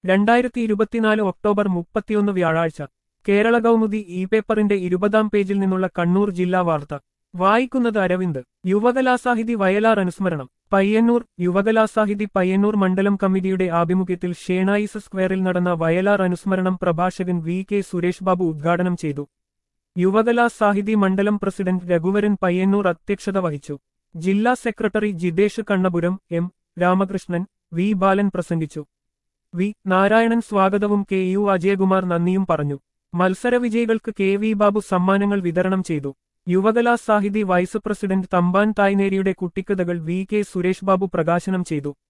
രണ്ടായിരത്തി ഇരുപത്തിനാല് ഒക്ടോബർ മുപ്പത്തിയൊന്ന് വ്യാഴാഴ്ച കേരള കൗമുദി ഇ പേപ്പറിന്റെ ഇരുപതാം പേജിൽ നിന്നുള്ള കണ്ണൂർ ജില്ലാ വാർത്ത വായിക്കുന്നത് അരവിന്ദ് യുവകലാസാഹിതി വയലാർ അനുസ്മരണം പയ്യന്നൂർ യുവകലാസാഹിതി പയ്യന്നൂർ മണ്ഡലം കമ്മിറ്റിയുടെ ആഭിമുഖ്യത്തിൽ ഷേണായിസ് സ്ക്വയറിൽ നടന്ന വയലാർ അനുസ്മരണം പ്രഭാഷകൻ വി കെ സുരേഷ് ബാബു ഉദ്ഘാടനം ചെയ്തു യുവകലാസാഹിതി മണ്ഡലം പ്രസിഡന്റ് രഘുവരൻ പയ്യന്നൂർ അധ്യക്ഷത വഹിച്ചു ജില്ലാ secretary Jithesh Kannapuram M Ramakrishnan V Balan പ്രസംഗിച്ചു വി നാരായണൻ സ്വാഗതവും കെ യു അജയകുമാർ നന്ദിയും പറഞ്ഞു മത്സരവിജയികൾക്ക് കെ വി ബാബു സമ്മാനങ്ങൾ വിതരണം ചെയ്തു യുവകലാ സാഹിതി വൈസ് പ്രസിഡന്റ് തമ്പാൻ തായ്നേരിയുടെ കുട്ടിക്കഥകൾ വി കെ സുരേഷ് ബാബു പ്രകാശനം ചെയ്തു